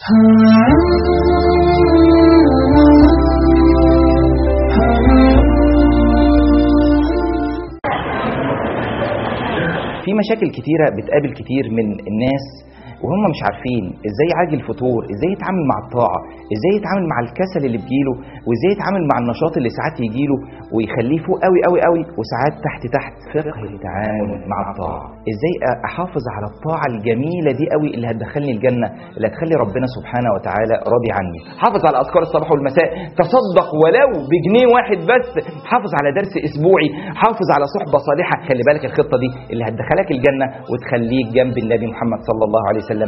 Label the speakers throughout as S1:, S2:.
S1: في مشاكل كتيرة بتقابل كتير من الناس وهم مش عارفين ازاي يعالج الفتور ازاي يتعامل مع الطاعة ازاي يتعامل مع الكسل اللي بيجيله وازاي يتعامل مع النشاط اللي ساعات يجيله ويخليه فوق قوي قوي قوي وساعات تحت تحت فقه التعامل مع الطاعة ازاي احافظ على الطاعة الجميلة دي قوي اللي هتدخلني الجنة اللي هتخلي ربنا سبحانه وتعالى راضي عني حافظ على اذكار الصباح والمساء تصدق ولو بجنيه واحد بس حافظ على درس اسبوعي حافظ على صحبة صالحة خلي بالك الخطة دي اللي هتدخلك الجنة وتخليك جنب النبي محمد صلى الله عليه وسلم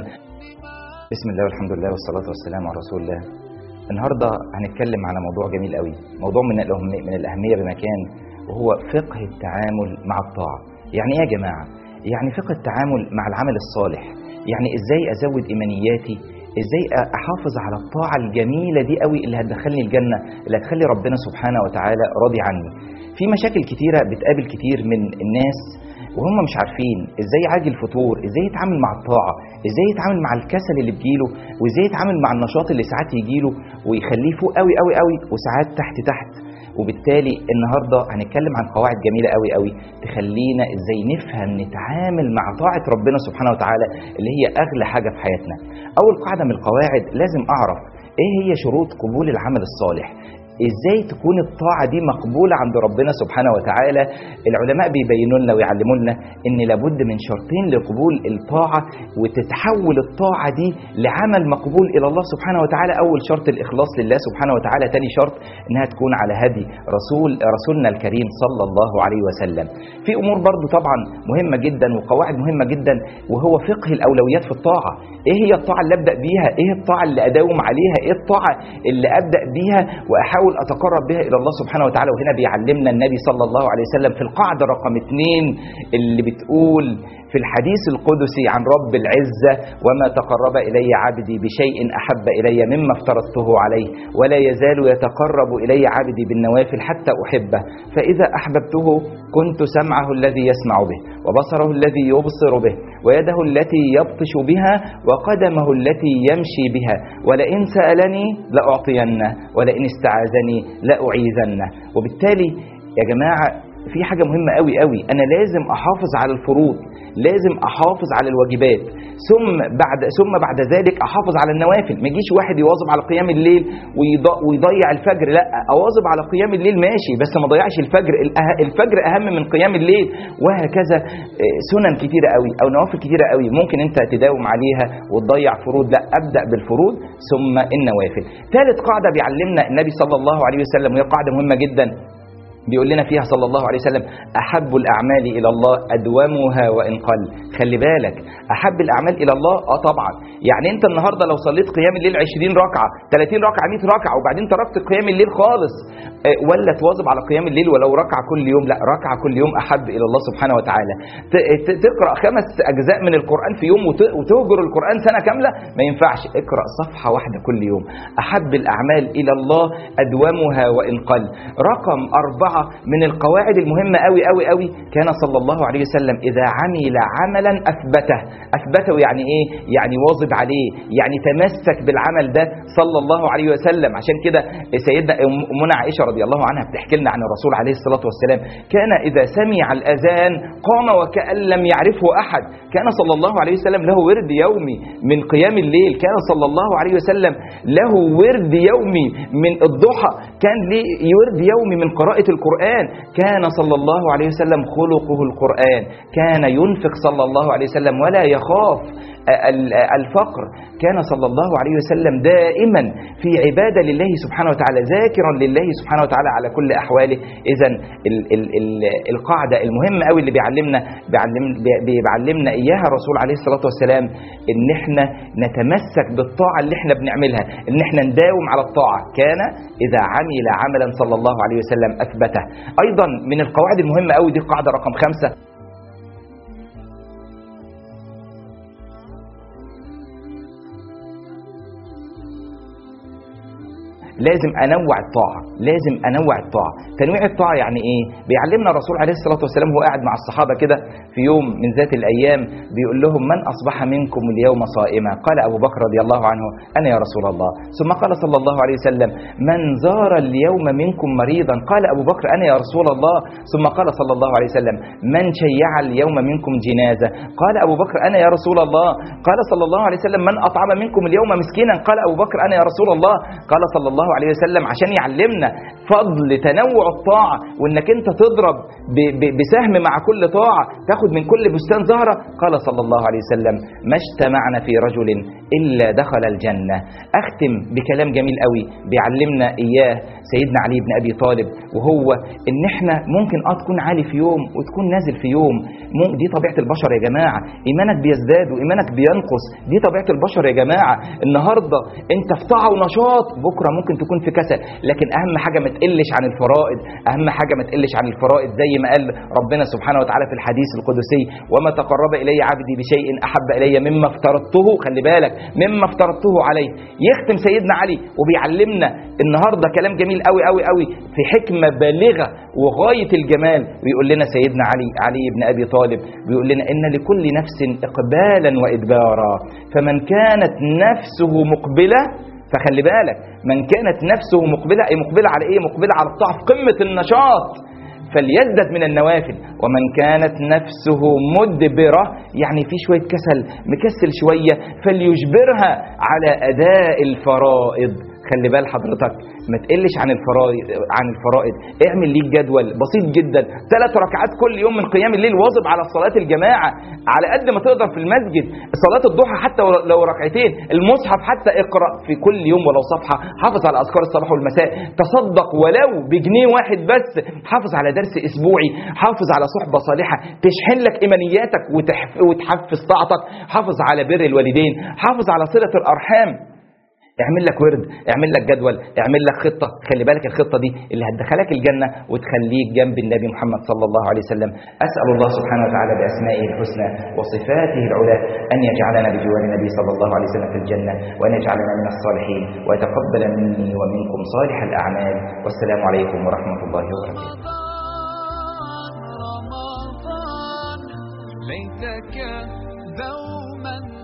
S1: بسم الله والحمد لله والصلاة والسلام على رسول الله النهاردة هنتكلم على موضوع جميل قوي موضوع من الأهمية, من الأهمية بمكان وهو فقه التعامل مع الطاعة يعني ايه يا جماعة يعني فقه التعامل مع العمل الصالح يعني ازاي ازود ايمانياتي ازاي احافظ على الطاعة الجميلة دي قوي اللي هتدخلني الجنة اللي هتخلي ربنا سبحانه وتعالى راضي عني في مشاكل كتيرة بتقابل كتير من الناس وهم مش عارفين ازاي يعالج الفتور ازاي يتعامل مع الطاعة ازاي يتعامل مع الكسل اللي بيجيله وازاي يتعامل مع النشاط اللي ساعات يجيله ويخليه فوق قوي قوي قوي وساعات تحت تحت وبالتالي النهارده هنتكلم عن قواعد جميله قوي قوي تخلينا ازاي نفهم نتعامل مع طاعه ربنا سبحانه وتعالى اللي هي اغلى حاجه في حياتنا اول قاعده من القواعد لازم اعرف ايه هي شروط قبول العمل الصالح ازاي تكون الطاعة دي مقبولة عند ربنا سبحانه وتعالى العلماء بيبينوا لنا ويعلموا لنا ان لابد من شرطين لقبول الطاعة وتتحول الطاعة دي لعمل مقبول الى الله سبحانه وتعالى اول شرط الاخلاص لله سبحانه وتعالى تاني شرط انها تكون على هدي رسول رسولنا الكريم صلى الله عليه وسلم في امور برضو طبعا مهمة جدا وقواعد مهمة جدا وهو فقه الاولويات في الطاعة ايه هي الطاعة اللي ابدأ بيها ايه الطاعة اللي اداوم عليها ايه الطاعة اللي ابدأ بيها واحاول احاول اتقرب بها الى الله سبحانه وتعالى وهنا بيعلمنا النبي صلى الله عليه وسلم في القاعده رقم اثنين اللي بتقول في الحديث القدسي عن رب العزه وما تقرب الي عبدي بشيء احب الي مما افترضته عليه ولا يزال يتقرب الي عبدي بالنوافل حتى احبه فاذا احببته كنت سمعه الذي يسمع به وبصره الذي يبصر به ويده التي يبطش بها وقدمه التي يمشي بها ولئن سالني لاعطينه ولئن استعاذني لاعيذنه وبالتالي يا جماعه في حاجة مهمة قوي قوي أنا لازم أحافظ على الفروض لازم أحافظ على الواجبات ثم بعد ثم بعد ذلك أحافظ على النوافل ما يجيش واحد يواظب على قيام الليل ويضيع الفجر لا أواظب على قيام الليل ماشي بس ما ضيعش الفجر الفجر أهم من قيام الليل وهكذا سنن كتيرة قوي أو نوافل كتيرة قوي ممكن أنت تداوم عليها وتضيع فروض لا أبدأ بالفروض ثم النوافل ثالث قاعدة بيعلمنا النبي صلى الله عليه وسلم وهي قاعدة مهمة جدا بيقول لنا فيها صلى الله عليه وسلم أحب الأعمال إلى الله أدومها وإن قل خلي بالك أحب الأعمال إلى الله آه طبعا يعني أنت النهاردة لو صليت قيام الليل 20 ركعة 30 ركعة 100 ركعة وبعدين تركت قيام الليل خالص ولا تواظب على قيام الليل ولو ركعة كل يوم لا ركعة كل يوم أحب إلى الله سبحانه وتعالى تقرأ خمس أجزاء من القرآن في يوم وتهجر القرآن سنة كاملة ما ينفعش اقرأ صفحة واحدة كل يوم أحب الأعمال إلى الله أدومها وإن قل رقم أربعة من القواعد المهمة قوي قوي قوي كان صلى الله عليه وسلم إذا عمل عملا أثبته أثبته يعني إيه يعني واظب عليه يعني تمسك بالعمل ده صلى الله عليه وسلم عشان كده سيدنا أمنا عائشة رضي الله عنها بتحكي لنا عن الرسول عليه الصلاة والسلام كان إذا سمع الأذان قام وكأن لم يعرفه أحد كان صلى الله عليه وسلم له ورد يومي من قيام الليل كان صلى الله عليه وسلم له ورد يومي من الضحى كان ليه ورد يومي من قراءة القرآن كان صلى الله عليه وسلم خلقه القرآن كان ينفق صلى الله عليه وسلم ولا يخاف الفقر كان صلى الله عليه وسلم دائما في عبادة لله سبحانه وتعالى ذاكرا لله سبحانه وتعالى على كل أحواله إذا القاعدة المهمة قوي اللي بيعلمنا بيعلم بيعلمنا إياها الرسول عليه الصلاة والسلام إن احنا نتمسك بالطاعة اللي احنا بنعملها إن احنا نداوم على الطاعة كان إذا عمل عملا صلى الله عليه وسلم أثبته أيضا من القواعد المهمة قوي دي قاعدة رقم خمسة لازم انوع الطاعه لازم انوع الطاعه تنويع الطاعه يعني ايه بيعلمنا الرسول عليه الصلاه والسلام وهو قاعد مع الصحابه كده في يوم من ذات الايام بيقول لهم من اصبح منكم اليوم صائما قال ابو بكر رضي الله عنه انا يا رسول الله ثم قال صلى الله عليه وسلم من زار اليوم منكم مريضا قال ابو بكر انا يا رسول الله ثم قال صلى الله عليه وسلم من شيع اليوم منكم جنازه قال ابو بكر انا يا رسول الله قال صلى الله عليه وسلم من اطعم منكم اليوم مسكينا قال ابو بكر انا يا رسول الله قال صلى الله عليه وسلم عشان يعلمنا فضل تنوع الطاعه وانك انت تضرب ب- ب- بسهم مع كل طاعه تاخد من كل بستان زهره قال صلى الله عليه وسلم ما اجتمعنا في رجل الا دخل الجنه اختم بكلام جميل قوي بيعلمنا اياه سيدنا علي بن ابي طالب وهو ان احنا ممكن اه تكون عالي في يوم وتكون نازل في يوم مم- دي طبيعه البشر يا جماعه ايمانك بيزداد وايمانك بينقص دي طبيعه البشر يا جماعه النهارده انت في طاعه ونشاط بكره ممكن تكون في كسل لكن اهم حاجه ما تقلش عن الفرائض اهم حاجه ما تقلش عن الفرائض زي ما قال ربنا سبحانه وتعالى في الحديث القدسي وما تقرب الي عبدي بشيء احب الي مما افترضته خلي بالك مما افترضته عليه يختم سيدنا علي وبيعلمنا النهارده كلام جميل قوي قوي قوي في حكمه بالغه وغايه الجمال ويقول لنا سيدنا علي علي بن ابي طالب بيقول لنا ان لكل نفس اقبالا وادبارا فمن كانت نفسه مقبله فخلي بالك من كانت نفسه مقبله اي مقبله على ايه مقبله على الطاعه في قمه النشاط فليزدد من النوافل ومن كانت نفسه مدبرة يعني في شوية كسل مكسل شوية فليجبرها على أداء الفرائض خلي بال حضرتك ما تقلش عن الفرائض عن الفرائض اعمل ليك جدول بسيط جدا ثلاث ركعات كل يوم من قيام الليل واظب على صلاه الجماعه على قد ما تقدر في المسجد صلاه الضحى حتى لو ركعتين المصحف حتى اقرا في كل يوم ولو صفحه حافظ على اذكار الصباح والمساء تصدق ولو بجنيه واحد بس حافظ على درس اسبوعي حافظ على صحبه صالحه تشحن لك ايمانياتك وتحف وتحفز طاعتك حافظ على بر الوالدين حافظ على صله الارحام اعمل لك ورد اعمل لك جدول اعمل لك خطه خلي بالك الخطه دي اللي هتدخلك الجنه وتخليك جنب النبي محمد صلى الله عليه وسلم اسال الله سبحانه وتعالى باسمائه الحسنى وصفاته العلى ان يجعلنا بجوار النبي صلى الله عليه وسلم في الجنه وان يجعلنا من الصالحين ويتقبل مني ومنكم صالح الاعمال والسلام عليكم ورحمه الله وبركاته
S2: رمضان رمضان ليتك دوما